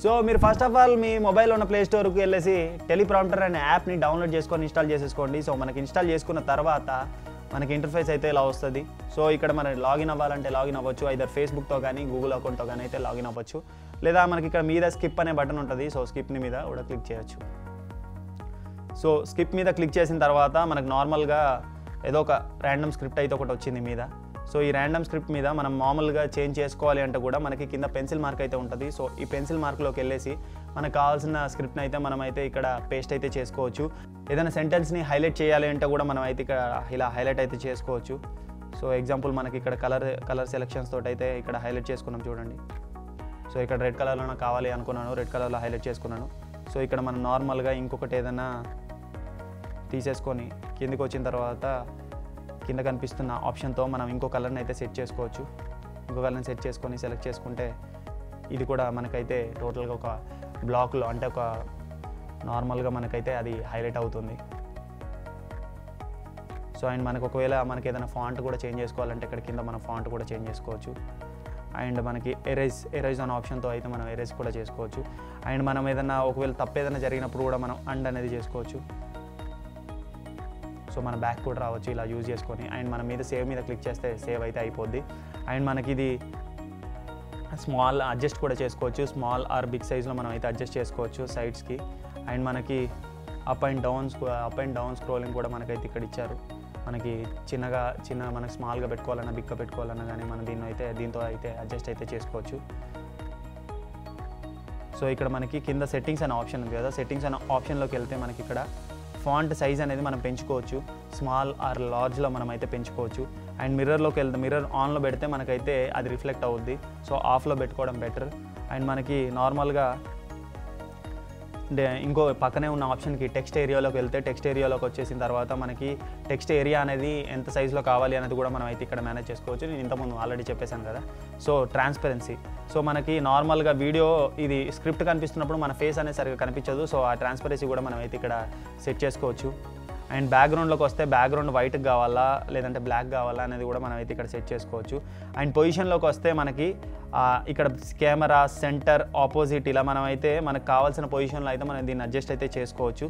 so మీరు first of all మీ mobile ఉన్న ప్లే స్టోర్కి వెళ్ళేసి టెలిప్రాంప్టర్ అనే యాప్ని డౌన్లోడ్ చేసుకొని ఇన్స్టాల్ చేసేసుకోండి సో మనకి ఇన్స్టాల్ చేసుకున్న తర్వాత మనకి ఇంటర్ఫేస్ అయితే ఇలా వస్తుంది సో ఇక్కడ మనం లాగిన్ అవ్వాలంటే లాగిన్ అవ్వచ్చు ఐదర్ ఫేస్బుక్తో కానీ గూగుల్ అకౌంట్తో కానీ అయితే లాగిన్ అవ్వచ్చు లేదా మనకి ఇక్కడ మీద స్కిప్ అనే బటన్ ఉంటుంది సో స్కిప్ని మీద కూడా క్లిక్ చేయొచ్చు సో స్కిప్ మీద క్లిక్ చేసిన తర్వాత మనకు నార్మల్గా ఏదో ఒక ర్యాండమ్ స్క్రిప్ట్ అయితే ఒకటి వచ్చింది మీద సో ఈ ర్యాండమ్ స్క్రిప్ట్ మీద మనం మామూలుగా చేంజ్ చేసుకోవాలి అంటే కూడా మనకి కింద పెన్సిల్ మార్క్ అయితే ఉంటుంది సో ఈ పెన్సిల్ మార్క్లోకి వెళ్ళేసి మనకు కావాల్సిన స్క్రిప్ట్ని అయితే మనం అయితే ఇక్కడ పేస్ట్ అయితే చేసుకోవచ్చు ఏదైనా సెంటెన్స్ని హైలైట్ చేయాలి అంటే కూడా మనం అయితే ఇక్కడ ఇలా హైలైట్ అయితే చేసుకోవచ్చు సో ఎగ్జాంపుల్ మనకి ఇక్కడ కలర్ కలర్ సెలెక్షన్స్ తోటి అయితే ఇక్కడ హైలైట్ చేసుకున్నాం చూడండి సో ఇక్కడ రెడ్ కలర్లో నాకు కావాలి అనుకున్నాను రెడ్ కలర్లో హైలైట్ చేసుకున్నాను సో ఇక్కడ మనం నార్మల్గా ఇంకొకటి ఏదైనా తీసేసుకొని కిందికి వచ్చిన తర్వాత కింద కనిపిస్తున్న ఆప్షన్తో మనం ఇంకో కలర్ని అయితే సెట్ చేసుకోవచ్చు ఇంకో కలర్ని సెట్ చేసుకొని సెలెక్ట్ చేసుకుంటే ఇది కూడా మనకైతే టోటల్గా ఒక బ్లాక్లో అంటే ఒక నార్మల్గా మనకైతే అది హైలైట్ అవుతుంది సో అండ్ మనకు ఒకవేళ మనకి ఏదైనా ఫాంట్ కూడా చేంజ్ చేసుకోవాలంటే ఇక్కడ కింద మనం ఫాంట్ కూడా చేంజ్ చేసుకోవచ్చు అండ్ మనకి ఎరేజ్ ఎరేజ్ అనే ఆప్షన్తో అయితే మనం ఎరేజ్ కూడా చేసుకోవచ్చు అండ్ మనం ఏదైనా ఒకవేళ తప్పు ఏదైనా జరిగినప్పుడు కూడా మనం అండ్ అనేది చేసుకోవచ్చు సో మన బ్యాక్ కూడా రావచ్చు ఇలా యూజ్ చేసుకొని అండ్ మన మీద సేవ్ మీద క్లిక్ చేస్తే సేవ్ అయితే అయిపోద్ది అండ్ మనకి ఇది స్మాల్ అడ్జస్ట్ కూడా చేసుకోవచ్చు స్మాల్ ఆర్ బిగ్ సైజ్లో మనం అయితే అడ్జస్ట్ చేసుకోవచ్చు సైడ్స్కి అండ్ మనకి up and down up and down scrolling కూడా మనకైతే ఇక్కడ ఇచ్చారు మనకి చిన్నగా చిన్న మనకి స్మాల్గా పెట్టుకోవాలన్నా బిగ్గా పెట్టుకోవాలన్నా కానీ మనం దీన్ని అయితే దీంతో అయితే అడ్జస్ట్ అయితే చేసుకోవచ్చు సో ఇక్కడ మనకి కింద సెట్టింగ్స్ అనే ఆప్షన్ ఉంది కదా సెట్టింగ్స్ అనే ఆప్షన్లోకి వెళ్తే మనకి ఇక్కడ ఫాంట్ సైజ్ అనేది మనం పెంచుకోవచ్చు స్మాల్ ఆర్ లార్జ్లో మనం అయితే పెంచుకోవచ్చు అండ్ మిర్రర్లోకి వెళ్తే మిర్రర్ ఆన్లో పెడితే మనకైతే అది రిఫ్లెక్ట్ అవుద్ది సో ఆఫ్లో పెట్టుకోవడం బెటర్ అండ్ మనకి నార్మల్గా అంటే ఇంకో పక్కనే ఉన్న ఆప్షన్కి టెక్స్ట్ ఏరియాలోకి వెళ్తే టెక్స్ట్ ఏరియాలోకి వచ్చేసిన తర్వాత మనకి టెక్స్ట్ ఏరియా అనేది ఎంత సైజులో కావాలి అనేది కూడా మనం అయితే ఇక్కడ మేనేజ్ చేసుకోవచ్చు నేను ఇంతకుముందు ఆల్రెడీ చెప్పేశాను కదా సో ట్రాన్స్పరెన్సీ సో మనకి నార్మల్గా వీడియో ఇది స్క్రిప్ట్ కనిపిస్తున్నప్పుడు మన ఫేస్ అనేది సరిగ్గా కనిపించదు సో ఆ ట్రాన్స్పరెన్సీ కూడా మనం అయితే ఇక్కడ సెట్ చేసుకోవచ్చు అండ్ బ్యాక్గ్రౌండ్లోకి వస్తే బ్యాక్గ్రౌండ్ వైట్ కావాలా లేదంటే బ్లాక్ కావాలా అనేది కూడా మనం అయితే ఇక్కడ సెట్ చేసుకోవచ్చు అండ్ పొజిషన్లోకి వస్తే మనకి ఆ, ఇక్కడ కెమెరా సెంటర్ ఆపోజిట్ ఇలా మనం అయితే మనకు కావాల్సిన పొజిషన్లో అయితే మనం దీన్ని అడ్జస్ట్ అయితే చేసుకోవచ్చు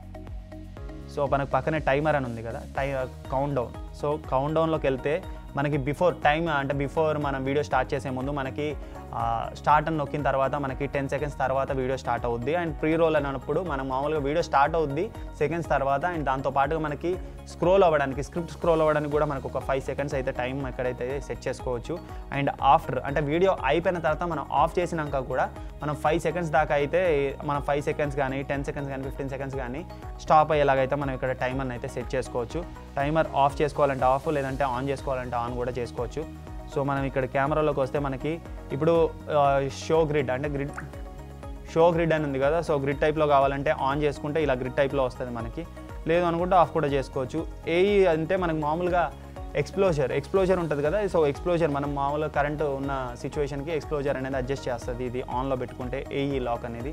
సో మనకు పక్కనే టైమర్ అని ఉంది కదా టై కౌంట్ డౌన్ సో కౌంట్ డౌన్లోకి వెళ్తే మనకి బిఫోర్ టైం అంటే బిఫోర్ మనం వీడియో స్టార్ట్ చేసే ముందు మనకి స్టార్ట్ అని నొక్కిన తర్వాత మనకి టెన్ సెకండ్స్ తర్వాత వీడియో స్టార్ట్ అవుద్ది అండ్ ప్రీ రోల్ అన్నప్పుడు మనం మామూలుగా వీడియో స్టార్ట్ అవుద్ది సెకండ్స్ తర్వాత అండ్ దాంతో పాటుగా మనకి స్క్రోల్ అవ్వడానికి స్క్రిప్ట్ స్క్రోల్ అవ్వడానికి కూడా మనకు ఒక ఫైవ్ సెకండ్స్ అయితే టైం ఎక్కడైతే సెట్ చేసుకోవచ్చు అండ్ ఆఫ్టర్ అంటే వీడియో అయిపోయిన తర్వాత మనం ఆఫ్ చేసినాక కూడా మనం ఫైవ్ సెకండ్స్ దాకా అయితే మనం ఫైవ్ సెకండ్స్ కానీ టెన్ సెకండ్స్ కానీ ఫిఫ్టీన్ సెకండ్స్ కానీ స్టాప్ అయ్యేలాగైతే మనం ఇక్కడ టైమర్ని అయితే సెట్ చేసుకోవచ్చు టైమర్ ఆఫ్ చేసుకోవాలంటే ఆఫ్ లేదంటే ఆన్ చేసుకోవాలంటే ఆన్ కూడా చేసుకోవచ్చు సో మనం ఇక్కడ కెమెరాలోకి వస్తే మనకి ఇప్పుడు షో గ్రిడ్ అంటే గ్రిడ్ షో గ్రిడ్ అని ఉంది కదా సో గ్రిడ్ టైప్లో కావాలంటే ఆన్ చేసుకుంటే ఇలా గ్రిడ్ టైప్లో వస్తుంది మనకి లేదు అనుకుంటే ఆఫ్ కూడా చేసుకోవచ్చు ఏఈ అంటే మనకు మామూలుగా ఎక్స్ప్లోజర్ ఎక్స్ప్లోజర్ ఉంటుంది కదా సో ఎక్స్ప్లోజర్ మనం మామూలుగా కరెంట్ ఉన్న సిచ్యువేషన్కి ఎక్స్ప్లోజర్ అనేది అడ్జస్ట్ చేస్తుంది ఇది ఆన్లో పెట్టుకుంటే ఏఈ లాక్ అనేది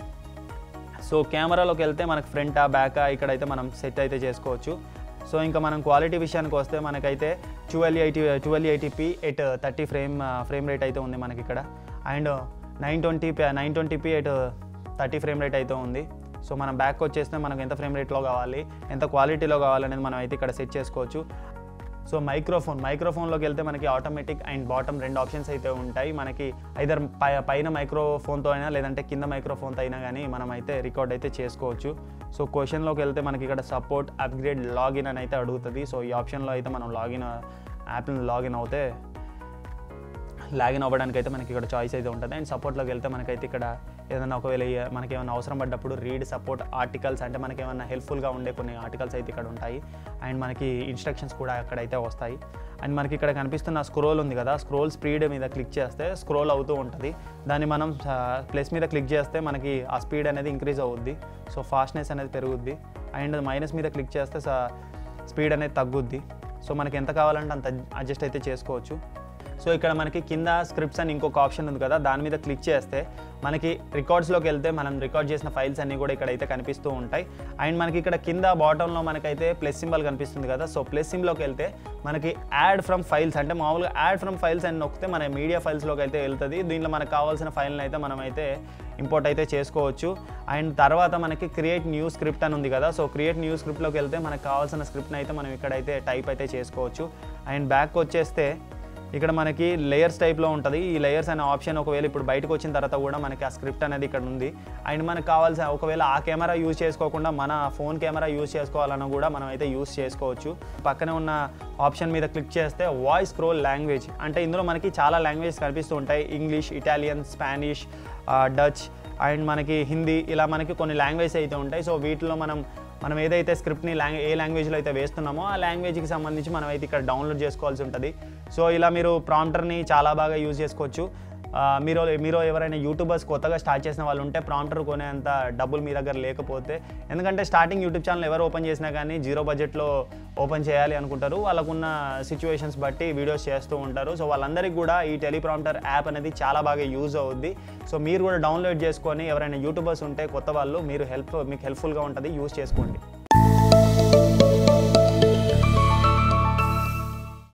సో కెమెరాలోకి వెళ్తే మనకు ఫ్రంటా బ్యాకా ఇక్కడైతే మనం సెట్ అయితే చేసుకోవచ్చు సో ఇంకా మనం క్వాలిటీ విషయానికి వస్తే మనకైతే twelve eighty twelve eighty P at thirty frame frame rate అయితే ఉంది మనకి ఇక్కడ and nine twenty nine twenty P at thirty frame rate అయితే ఉంది సో మనం బ్యాక్ వచ్చేస్తే మనకు ఎంత ఫ్రేమ్ రేట్లో కావాలి ఎంత క్వాలిటీలో కావాలనేది మనం అయితే ఇక్కడ సెట్ చేసుకోవచ్చు సో మైక్రోఫోన్ మైక్రోఫోన్లోకి వెళ్తే మనకి ఆటోమేటిక్ అండ్ బాటమ్ రెండు ఆప్షన్స్ అయితే ఉంటాయి మనకి ఐదర్ పై పైన మైక్రోఫోన్తో అయినా లేదంటే కింద మైక్రోఫోన్తో అయినా కానీ మనం అయితే రికార్డ్ అయితే చేసుకోవచ్చు సో క్వశ్చన్లోకి వెళ్తే మనకి ఇక్కడ సపోర్ట్ అప్గ్రేడ్ లాగిన్ అని అయితే అడుగుతుంది సో ఈ ఆప్షన్లో అయితే మనం లాగిన్ యాప్ని లాగిన్ అవుతే లాగిన్ అవ్వడానికి అయితే మనకి ఇక్కడ చాయిస్ అయితే ఉంటుంది అండ్ సపోర్ట్లోకి వెళ్తే మనకైతే ఇక్కడ ఏదైనా ఒకవేళ ఏ- మనకి ఏమైనా అవసరం పడ్డప్పుడు రీడ్ సపోర్ట్ ఆర్టికల్స్ అంటే మనకి ఏమైనా హెల్ప్ఫుల్గా ఉండే కొన్ని ఆర్టికల్స్ అయితే ఇక్కడ ఉంటాయి అండ్ మనకి ఇన్స్ట్రక్షన్స్ కూడా అక్కడైతే వస్తాయి అండ్ మనకి ఇక్కడ కనిపిస్తున్న స్క్రోల్ ఉంది కదా స్క్రోల్ స్పీడ్ మీద క్లిక్ చేస్తే స్క్రోల్ అవుతూ ఉంటుంది దాన్ని మనం ప్లస్ మీద క్లిక్ చేస్తే మనకి ఆ స్పీడ్ అనేది ఇంక్రీజ్ అవుద్ది సో ఫాస్ట్నెస్ అనేది పెరుగుద్ది అండ్ మైనస్ మీద క్లిక్ చేస్తే స్పీడ్ అనేది తగ్గుద్ది సో మనకి ఎంత కావాలంటే అంత అడ్జస్ట్ అయితే చేసుకోవచ్చు సో ఇక్కడ మనకి కింద స్క్రిప్ట్స్ అని ఇంకొక ఆప్షన్ ఉంది కదా దాని మీద క్లిక్ చేస్తే మనకి రికార్డ్స్లోకి వెళ్తే మనం రికార్డ్ చేసిన ఫైల్స్ అన్నీ కూడా ఇక్కడైతే కనిపిస్తూ ఉంటాయి అండ్ మనకి ఇక్కడ కింద బాటంలో మనకైతే ప్లస్ సింబల్ కనిపిస్తుంది కదా సో ప్లస్ సింబల్లోకి వెళ్తే మనకి యాడ్ ఫ్రమ్ ఫైల్స్ అంటే మామూలుగా యాడ్ ఫ్రమ్ ఫైల్స్ అని నొక్కితే మన మీడియా ఫైల్స్లోకి అయితే వెళ్తుంది దీంట్లో మనకు కావాల్సిన ఫైల్ని అయితే మనం అయితే ఇంపోర్ట్ అయితే చేసుకోవచ్చు అండ్ తర్వాత మనకి క్రియేట్ న్యూ స్క్రిప్ట్ అని ఉంది కదా సో క్రియేట్ న్యూ స్క్రిప్ట్లోకి వెళ్తే మనకు కావాల్సిన స్క్రిప్ట్ని అయితే మనం ఇక్కడైతే టైప్ అయితే చేసుకోవచ్చు అండ్ బ్యాక్ వచ్చేస్తే ఇక్కడ మనకి లేయర్స్ టైప్లో ఉంటుంది ఈ లేయర్స్ అనే ఆప్షన్ ఒకవేళ ఇప్పుడు బయటకు వచ్చిన తర్వాత కూడా మనకి ఆ స్క్రిప్ట్ అనేది ఇక్కడ ఉంది అండ్ మనకు కావాల్సిన ఒకవేళ ఆ కెమెరా యూజ్ చేసుకోకుండా మన ఫోన్ కెమెరా యూజ్ చేసుకోవాలన్నా కూడా మనం అయితే యూజ్ చేసుకోవచ్చు పక్కనే ఉన్న ఆప్షన్ మీద క్లిక్ చేస్తే వాయిస్ స్క్రోల్ లాంగ్వేజ్ అంటే ఇందులో మనకి చాలా లాంగ్వేజెస్ కనిపిస్తూ ఉంటాయి English Italian Spanish Dutch and మనకి హిందీ ఇలా మనకి కొన్ని లాంగ్వేజ్ అయితే ఉంటాయి సో వీటిలో మనం మనం ఏదైతే స్క్రిప్ట్ని లాంగ్ ఏ లాంగ్వేజ్లో అయితే వేస్తున్నామో ఆ లాంగ్వేజ్కి సంబంధించి మనం అయితే ఇక్కడ డౌన్లోడ్ చేసుకోవాల్సి ఉంటుంది సో ఇలా మీరు ప్రాంప్టర్ని చాలా బాగా యూజ్ చేసుకోవచ్చు ఆ, మీరు మీరు ఎవరైనా యూట్యూబర్స్ కొత్తగా స్టార్ట్ చేసిన వాళ్ళు ఉంటే ప్రాంప్టర్ కొనేంత డబ్బులు మీ దగ్గర లేకపోతే ఎందుకంటే స్టార్టింగ్ యూట్యూబ్ ఛానల్ ఎవరు ఓపెన్ చేసినా కానీ జీరో బడ్జెట్లో ఓపెన్ చేయాలి అనుకుంటారు వాళ్ళకున్న సిచ్యువేషన్స్ బట్టి వీడియోస్ చేస్తూ ఉంటారు సో వాళ్ళందరికీ కూడా ఈ టెలిప్రాంప్టర్ యాప్ అనేది చాలా బాగా యూజ్ అవుద్ది సో మీరు కూడా డౌన్లోడ్ చేసుకొని ఎవరైనా యూట్యూబర్స్ ఉంటే కొత్త వాళ్ళు మీరు హెల్ప్ మీకు హెల్ప్ఫుల్గా ఉంటుంది యూజ్ చేసుకోండి